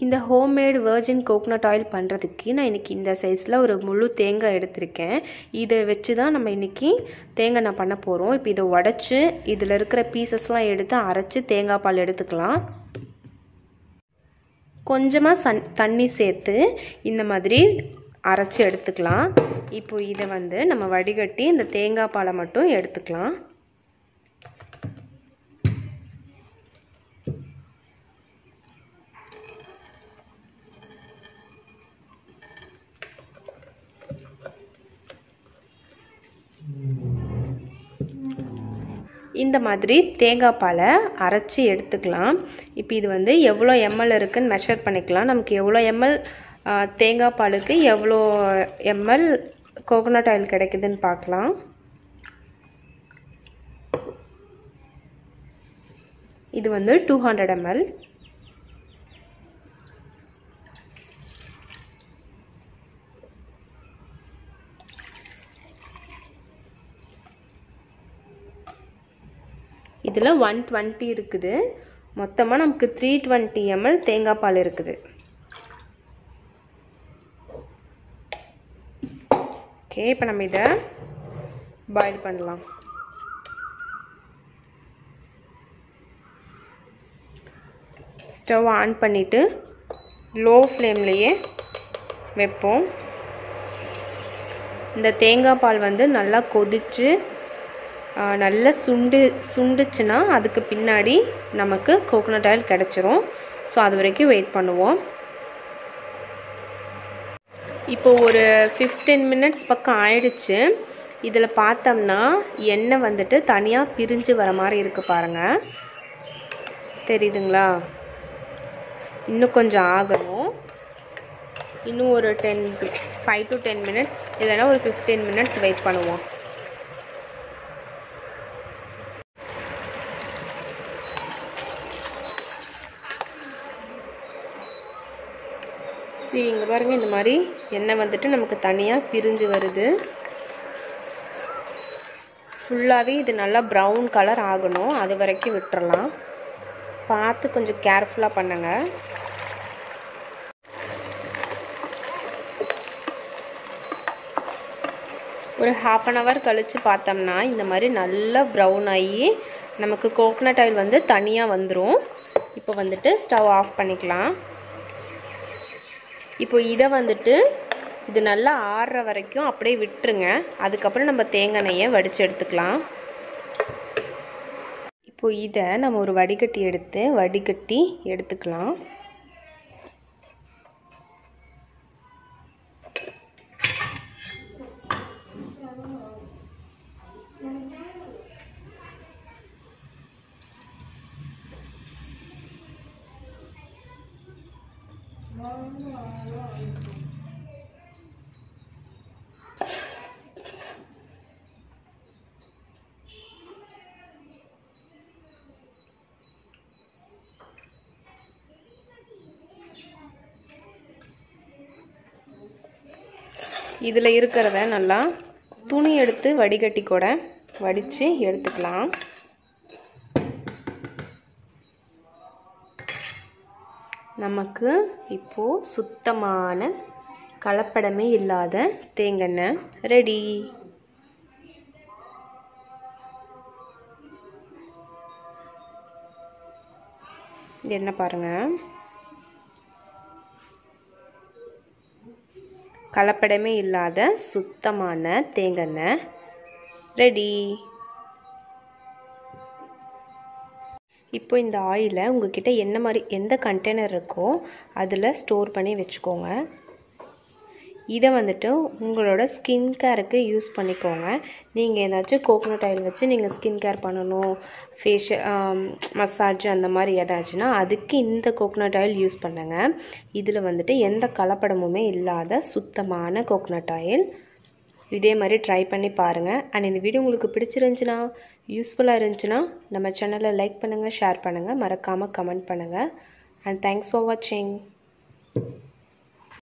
இந்த homemade virgin coconut oil பண்ணுறதுக்கு நான் இன்றைக்கி இந்த சைஸில் ஒரு முழு தேங்காய் எடுத்திருக்கேன் இதை வச்சு தான் நம்ம இன்றைக்கி தேங்காய் நான் பண்ண போகிறோம் இப்போ இதை உடச்சி இதில் இருக்கிற பீசஸ்லாம் எடுத்து அரைச்சி தேங்காய் பால் எடுத்துக்கலாம் கொஞ்சமாக சன் தண்ணி சேர்த்து இந்த மாதிரி அரைச்சி எடுத்துக்கலாம் இப்போ இதை வந்து நம்ம வடிகட்டி இந்த தேங்காய் பாலை மட்டும் எடுத்துக்கலாம் இந்த மாதிரி தேங்காய் பாலை அரைச்சி எடுத்துக்கலாம் இப்போ இது வந்து எவ்வளோ எம்எல் இருக்குன்னு மெஷர் பண்ணிக்கலாம் நமக்கு எவ்வளோ எம்எல் தேங்காய் பாலுக்கு எவ்வளோ எம்எல் கோகோனட் ஆயில் கிடைக்குதுன்னு பார்க்கலாம் இது வந்து டூ ஹண்ட்ரட் எம்எல் இதில் ஒன் டுவெண்ட்டி இருக்குது மொத்தமாக நமக்கு த்ரீ டுவெண்ட்டி எம்எல் தேங்காய் பால் இருக்குது ஓகே இப்போ நம்ம இதை பாயில் பண்ணலாம் ஸ்டவ் ஆன் பண்ணிவிட்டு லோ ஃப்ளேம்லேயே வைப்போம் இந்த தேங்காய் பால் வந்து நல்லா கொதித்து நல்லா சுண்டு சுண்டுச்சுன்னா அதுக்கு பின்னாடி நமக்கு கோகோனட் ஆயில் கிடச்சிரும் ஸோ அது வரைக்கும் வெயிட் பண்ணுவோம் இப்போ ஒரு ஃபிஃப்டீன் மினிட்ஸ் பக்கம் ஆயிடுச்சு இதில் பார்த்தோம்னா எண்ணெய் வந்துட்டு தனியாக பிரிஞ்சு வர மாதிரி இருக்குது பாருங்கள் தெரியுதுங்களா இன்னும் கொஞ்சம் ஆகணும் இன்னும் ஒரு ten five to ten minutes இல்லைன்னா ஒரு ஃபிஃப்டீன் மினிட்ஸ் வெயிட் பண்ணுவோம் சரி இங்கே பாருங்கள் இந்த மாதிரி எண்ணெய் வந்துட்டு நமக்கு தனியாக பிரிஞ்சு வருது ஃபுல்லாகவே இது நல்லா ப்ரௌன் கலர் ஆகணும் அது வரைக்கும் விட்டுறலாம் பார்த்து கொஞ்சம் கேர்ஃபுல்லாக பண்ணுங்கள் ஒரு ஹாஃப் அன் ஹவர் கழித்து பார்த்தோம்னா இந்த மாதிரி நல்லா ப்ரௌன் ஆகி நமக்கு கோகனட் ஆயில் வந்து தனியாக வந்துடும் இப்போ வந்துட்டு ஸ்டவ் ஆஃப் பண்ணிக்கலாம் இப்போ இதை வந்துட்டு இது நல்லா ஆறுற வரைக்கும் அப்படியே விட்டுருங்க அதுக்கப்புறம் நம்ம தேங்காய் எண்ணெயை வடித்து எடுத்துக்கலாம் இப்போ இதை நம்ம ஒரு வடிகட்டி எடுத்து வடிகட்டி எடுத்துக்கலாம் இதில் இருக்கிறத நல்லா துணி எடுத்து வடிகட்டி கூட வடித்து எடுத்துக்கலாம் நமக்கு இப்போது சுத்தமான கலப்படமே இல்லாத தேங்கெண்ணெய் ரெடி என்ன பாருங்கள் கலப்படமே இல்லாத சுத்தமான தேங்காய் ரெடி இப்போ இந்த ஆயிலை உங்ககிட்ட என்ன மாதிரி எந்த கண்டெய்னர் இருக்கோ அதில் ஸ்டோர் பண்ணி வச்சுக்கோங்க இதை வந்துட்டு உங்களோட ஸ்கின் கேருக்கு யூஸ் பண்ணிக்கோங்க நீங்கள் ஏதாச்சும் கோகோனட் ஆயில் வச்சு நீங்கள் ஸ்கின் கேர் பண்ணணும் ஃபேஷியல் மசாஜ் அந்த மாதிரி ஏதாச்சுன்னா அதுக்கு இந்த கோகோனட் ஆயில் யூஸ் பண்ணுங்கள் இதில் வந்துட்டு எந்த கலப்படமுமே இல்லாத சுத்தமான கோகோனட் ஆயில் இதே மாதிரி ட்ரை பண்ணி பாருங்கள் அண்ட் இந்த வீடியோ உங்களுக்கு பிடிச்சிருந்துச்சுன்னா யூஸ்ஃபுல்லாக இருந்துச்சுன்னா நம்ம சேனலை லைக் பண்ணுங்கள் ஷேர் பண்ணுங்கள் மறக்காமல் கமெண்ட் பண்ணுங்கள் அண்ட் தேங்க்ஸ் ஃபார் வாட்சிங்